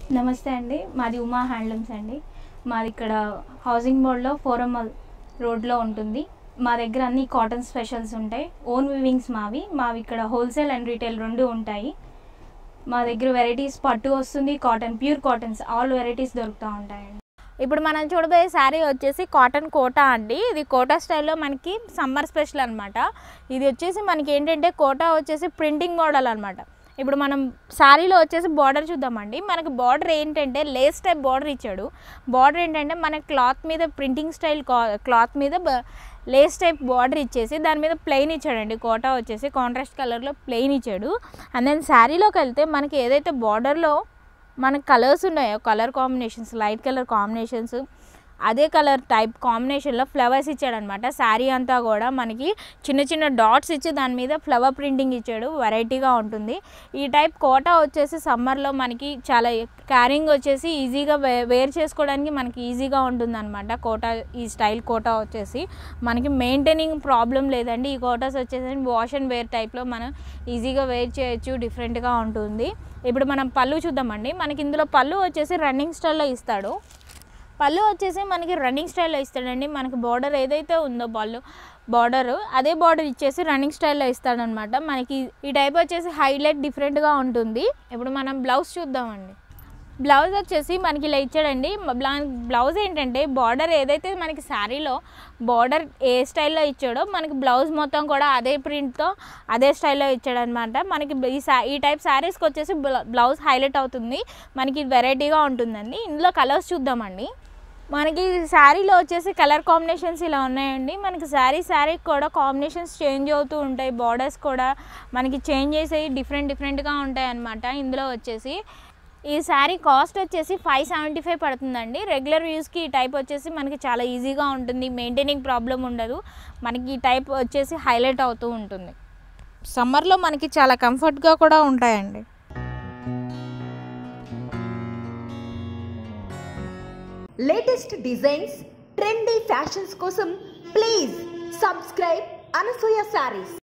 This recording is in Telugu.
నమస్తే అండి మాది ఉమా హ్యాండ్లూమ్స్ అండి మాది ఇక్కడ హౌసింగ్ బోర్డ్లో ఫోరమల్ రోడ్లో ఉంటుంది మా దగ్గర అన్ని కాటన్ స్పెషల్స్ ఉంటాయి ఓన్ వివింగ్స్ మావి మావి ఇక్కడ హోల్సేల్ అండ్ రీటైల్ రెండు ఉంటాయి మా దగ్గర వెరైటీస్ పట్టు వస్తుంది cotton pure cottons all varieties దొరుకుతూ ఉంటాయండి ఇప్పుడు మనం చూడబోయే శారీ వచ్చేసి కాటన్ కోటా అండి ఇది కోటా స్టైల్లో మనకి సమ్మర్ స్పెషల్ అనమాట ఇది వచ్చేసి మనకి ఏంటంటే కోటా వచ్చేసి ప్రింటింగ్ మోడల్ అనమాట ఇప్పుడు మనం శారీలో వచ్చేసి బార్డర్ చూద్దామండి మనకి బార్డర్ ఏంటంటే లేస్ టైప్ బార్డర్ ఇచ్చాడు బార్డర్ ఏంటంటే మన క్లాత్ మీద ప్రింటింగ్ స్టైల్ క్లాత్ మీద బ- లేస్ టైప్ బార్డర్ ఇచ్చేసి దాని మీద ప్లెయిన్ ఇచ్చాడండి కోటా వచ్చేసి కాంట్రాస్ట్ కలర్లో ప్లెయిన్ ఇచ్చాడు అండ్ దెన్ శారీలోకి వెళ్తే మనకి ఏదైతే బార్డర్లో మనకు కలర్స్ ఉన్నాయో colour combinations light colour combinations అదే కలర్ టైప్ కాంబినేషన్లో ఫ్లవర్స్ ఇచ్చాడనమాట శారీ అంతా కూడా మనకి చిన్న చిన్న డాట్స్ ఇచ్చి దాని మీద ఫ్లవర్ ప్రింటింగ్ ఇచ్చాడు వెరైటీగా ఉంటుంది ఈ టైప్ కోటా వచ్చేసి సమ్మర్లో మనకి చాలా క్యారింగ్ వచ్చేసి ఈజీగా వే వేర్ చేసుకోవడానికి మనకి ఈజీగా ఉంటుందన్నమాట కోటా ఈ స్టైల్ కోటా వచ్చేసి మనకి మెయింటైనింగ్ ప్రాబ్లం లేదండి ఈ కోటాస్ వచ్చేసి వాష్ అండ్ వేర్ టైప్లో మనం ఈజీగా వేర్ చేయొచ్చు డిఫరెంట్గా ఉంటుంది ఇప్పుడు మనం పళ్ళు చూద్దామండి మనకి ఇందులో పళ్ళు వచ్చేసి రన్నింగ్ స్టైల్లో ఇస్తాడు పళ్ళు వచ్చేసి మనకి రన్నింగ్ స్టైల్లో ఇస్తాడండి మనకి బార్డర్ ఏదైతే ఉందో పళ్ళు బార్డర్ అదే బార్డర్ ఇచ్చేసి రన్నింగ్ స్టైల్లో ఇస్తాడనమాట మనకి ఈ టైప్ వచ్చేసి హైలైట్ డిఫరెంట్గా ఉంటుంది ఇప్పుడు మనం బ్లౌజ్ చూద్దామండి బ్లౌజ్ వచ్చేసి మనకి ఇలా ఇచ్చాడండి బ్లా- బ్లౌజ్ ఏంటంటే బార్డర్ ఏదైతే మనకి శారీలో బార్డర్ ఏ స్టైల్లో ఇచ్చాడో మనకి బ్లౌజ్ మొత్తం కూడా అదే ప్రింట్తో అదే స్టైల్లో ఇచ్చాడనమాట మనకి ఈ సా ఈ టైప్ శారీస్కి వచ్చేసి బ్ల- బ్లౌజ్ హైలైట్ అవుతుంది మనకి వెరైటీగా ఉంటుందండి ఇందులో కలర్స్ చూద్దామండి మనకి శారీలో వచ్చేసి కలర్ కాంబినేషన్స్ ఇలా ఉన్నాయండి మనకి శారీ శారీకి కూడా కాంబినేషన్స్ చేంజ్ అవుతూ ఉంటాయి బార్డర్స్ కూడా మనకి చేంజ్ చేసేవి డిఫరెంట్ డిఫరెంట్గా ఉంటాయి అన్నమాట ఇందులో వచ్చేసి ఈ శారీ కాస్ట్ వచ్చేసి ఫైవ్ సెవెంటీ ఫైవ్ పడుతుందండి రెగ్యులర్ యూస్కి ఈ టైప్ వచ్చేసి మనకి చాలా ఈజీగా ఉంటుంది మెయింటైనింగ్ ప్రాబ్లం ఉండదు మనకి ఈ టైప్ వచ్చేసి హైలైట్ అవుతూ ఉంటుంది సమ్మర్లో మనకి చాలా కంఫర్ట్గా కూడా ఉంటాయండి లేటెస్ట్ డిజైన్స్ ట్రెండీ ఫ్యాషన్స్ కోసం ప్లీజ్ సబ్స్క్రైబ్ అనసూయ శారీస్